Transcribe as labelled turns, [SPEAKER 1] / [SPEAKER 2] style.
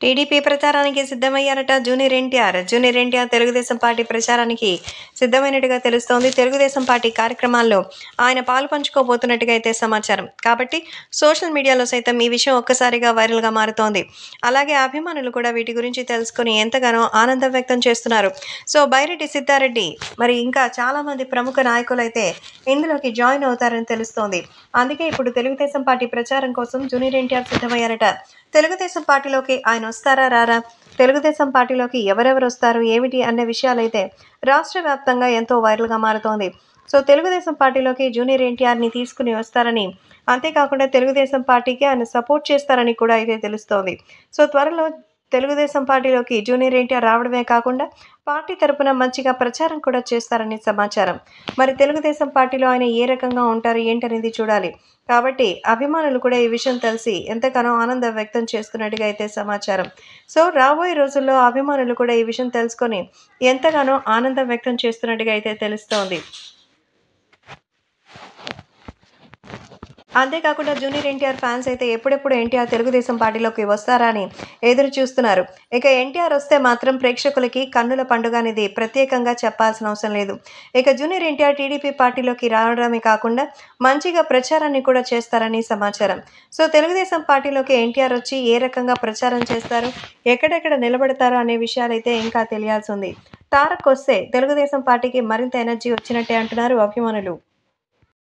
[SPEAKER 1] TDP ప్రచారానికి సిద్ధమయ్యారట junior NTR junior NTR Telugu Desam party ప్రచారానికి సిద్ధమైనట్టుగా తెలుస్తోంది తెలుగుదేశం పార్టీ కార్యక్రమాల్లో ఆయన పాలు పంచుకోబోతున్నట్టుగా అయితే సమాచారం కాబట్టి సోషల్ మీడియాలో సైతం ఈ విషయం ఒక్కసారిగా వైరల్గా మారుతోంది అలాగే అభిమానులు కూడా వీటి గురించి తెలుసుకుని ఎంతగానో ఆనందం వ్యక్తం చేస్తున్నారు సో బైరెడ్డి సిద్ధారెడ్డి మరి ఇంకా చాలామంది ప్రముఖ నాయకులు అయితే ఇందులోకి జాయిన్ అవుతారని తెలుస్తోంది అందుకే ఇప్పుడు తెలుగుదేశం పార్టీ ప్రచారం కోసం జూనియర్ ఎన్టీఆర్ సిద్ధమయ్యారట తెలుగుదేశం పార్టీలోకి ఆయన వస్తారా రారా తెలుగుదేశం పార్టీలోకి ఎవరెవరు వస్తారు ఏమిటి అనే విషయాలైతే రాష్ట్ర వ్యాప్తంగా ఎంతో వైరల్గా మారుతోంది సో తెలుగుదేశం పార్టీలోకి జూనియర్ ఎన్టీఆర్ని తీసుకుని వస్తారని అంతేకాకుండా తెలుగుదేశం పార్టీకి ఆయన సపోర్ట్ చేస్తారని కూడా అయితే తెలుస్తోంది సో త్వరలో తెలుగుదేశం పార్టీలోకి జూనియర్ ఎన్టీఆర్ రావడమే కాకుండా పార్టీ తరపున మంచిగా ప్రచారం కూడా చేస్తారని సమాచారం మరి తెలుగుదేశం పార్టీలో ఆయన ఏ రకంగా ఉంటారు ఏంటనేది చూడాలి కాబట్టి అభిమానులు కూడా ఈ విషయం తెలిసి ఎంతగానో ఆనందం వ్యక్తం చేస్తున్నట్టుగా అయితే సమాచారం సో రాబోయే రోజుల్లో అభిమానులు కూడా ఈ విషయం తెలుసుకొని ఎంతగానో ఆనందం వ్యక్తం చేస్తున్నట్టుగా అయితే తెలుస్తోంది అంతేకాకుండా జూనియర్ ఎన్టీఆర్ ఫ్యాన్స్ అయితే ఎప్పుడెప్పుడు ఎన్టీఆర్ తెలుగుదేశం పార్టీలోకి వస్తారా అని ఎదురు చూస్తున్నారు ఇక ఎన్టీఆర్ వస్తే మాత్రం ప్రేక్షకులకి కన్నుల పండుగ అనేది ప్రత్యేకంగా చెప్పాల్సిన అవసరం లేదు ఇక జూనియర్ ఎన్టీఆర్ టీడీపీ పార్టీలోకి రావడమే కాకుండా మంచిగా ప్రచారాన్ని కూడా చేస్తారని సమాచారం సో తెలుగుదేశం పార్టీలోకి ఎన్టీఆర్ వచ్చి ఏ రకంగా ప్రచారం చేస్తారు ఎక్కడెక్కడ నిలబడతారు అనే విషయాలైతే ఇంకా తెలియాల్సి ఉంది తారక్ వస్తే తెలుగుదేశం పార్టీకి మరింత ఎనర్జీ వచ్చినట్టే అంటున్నారు అభిమానులు